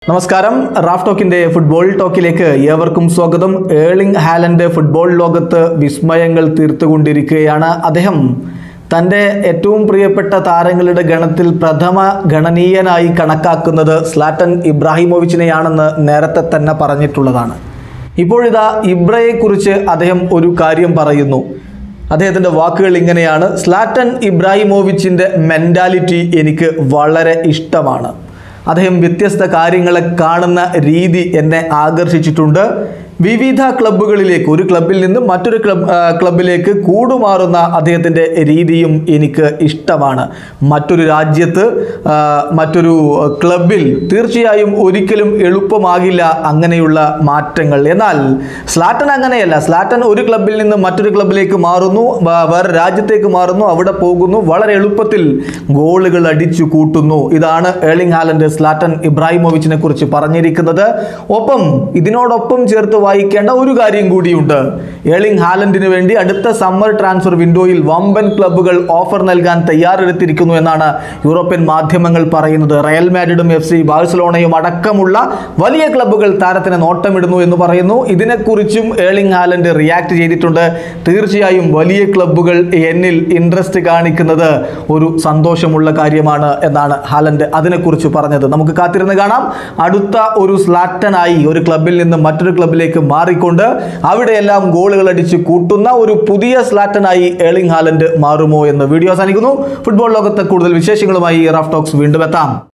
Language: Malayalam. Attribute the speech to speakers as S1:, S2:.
S1: നമസ്കാരം റാഫ് ടോക്കിന്റെ ഫുട്ബോൾ ടോക്കിലേക്ക് ഏവർക്കും സ്വാഗതം ഏളിംഗ് ഹാലൻഡ് ഫുട്ബോൾ ലോകത്ത് വിസ്മയങ്ങൾ തീർത്തുകൊണ്ടിരിക്കുകയാണ് അദ്ദേഹം തൻ്റെ ഏറ്റവും പ്രിയപ്പെട്ട താരങ്ങളുടെ ഗണത്തിൽ പ്രഥമ ഗണനീയനായി കണക്കാക്കുന്നത് സ്ലാറ്റൻ ഇബ്രാഹിമോവിച്ചിനെയാണെന്ന് നേരത്തെ തന്നെ പറഞ്ഞിട്ടുള്ളതാണ് ഇപ്പോഴിതാ ഇബ്രയെക്കുറിച്ച് അദ്ദേഹം ഒരു കാര്യം പറയുന്നു അദ്ദേഹത്തിൻ്റെ വാക്കുകൾ ഇങ്ങനെയാണ് സ്ലാറ്റൻ ഇബ്രാഹിമോവിച്ചിൻ്റെ മെൻറ്റാലിറ്റി എനിക്ക് വളരെ ഇഷ്ടമാണ് അദ്ദേഹം വ്യത്യസ്ത കാര്യങ്ങളെ കാണുന്ന രീതി എന്നെ ആകർഷിച്ചിട്ടുണ്ട് വിവിധ ക്ലബ്ബുകളിലേക്ക് ഒരു ക്ലബിൽ നിന്ന് മറ്റൊരു ക്ലബ് ആ, ക്ലബിലേക്ക് കൂടുമാറുന്ന അദ്ദേഹത്തിൻ്റെ രീതിയും എനിക്ക് ഇഷ്ടമാണ് മറ്റൊരു രാജ്യത്ത് ആ, മറ്റൊരു ക്ലബിൽ തീർച്ചയായും ഒരിക്കലും എളുപ്പമാകില്ല അങ്ങനെയുള്ള മാറ്റങ്ങൾ എന്നാൽ സ്ലാറ്റൻ അങ്ങനെയല്ല സ്ലാറ്റൻ ഒരു ക്ലബിൽ നിന്ന് മറ്റൊരു ക്ലബിലേക്ക് മാറുന്നു വ- വേറെ രാജ്യത്തേക്ക് മാറുന്നു അവിടെ പോകുന്നു വളരെ എളുപ്പത്തിൽ ഗോളുകൾ അടിച്ചു കൂട്ടുന്നു ഇതാണ് ഏളിംഗ് ഹാലൻഡ് സ്ലാറ്റൻ ഇബ്രാഹിമോവിച്ചിനെ കുറിച്ച് പറഞ്ഞിരിക്കുന്നത് ഒപ്പം ഇതിനോടൊപ്പം ചേർത്ത് വായിക്കേണ്ട ഒരു കാര്യം കൂടിയുണ്ട് ഏളിംഗ് ഹാലൻഡിന് വേണ്ടി അടുത്ത സമ്മർ ട്രാൻസ്ഫർ വിൻഡോയിൽ വമ്പൻ ക്ലബ്ബുകൾ ഓഫർ നൽകാൻ തയ്യാറെടുത്തിരിക്കുന്നു എന്നാണ് യൂറോപ്യൻ മാധ്യമങ്ങൾ പറയുന്നത് റയൽ മാഡ്രിഡും എഫ് സി ബാഴ്സലോണയും അടക്കമുള്ള വലിയ ക്ലബ്ബുകൾ താരത്തിന് നോട്ടമിടുന്നു എന്ന് പറയുന്നു ഇതിനെക്കുറിച്ചും ഏളിംഗ് ഹാലൻഡ് റിയാക്ട് ചെയ്തിട്ടുണ്ട് തീർച്ചയായും വലിയ ക്ലബ്ബുകൾ എന്നിൽ ഇൻട്രസ്റ്റ് കാണിക്കുന്നത് ഒരു സന്തോഷമുള്ള കാര്യമാണ് എന്നാണ് ഹാലൻഡ് അതിനെക്കുറിച്ച് പറഞ്ഞത് നമുക്ക് കാത്തിരുന്ന് കാണാം അടുത്ത ഒരു സ്ലാറ്റനായി ഒരു ക്ലബിൽ നിന്ന് മറ്റൊരു ക്ലബിലേക്ക് മാറിക്കൊണ്ട് അവിടെയെല്ലാം ഗോളുകൾ അടിച്ച് കൂട്ടുന്ന ഒരു പുതിയ സ്ലാറ്റനായി ഏളിംഗ് ഹാലൻഡ് മാറുമോ എന്ന് വീഡിയോ അവസാനിക്കുന്നു ഫുട്ബോൾ ലോകത്തെ കൂടുതൽ വിശേഷങ്ങളുമായി റാഫ് ടോക്സ് വീണ്ടും എത്താം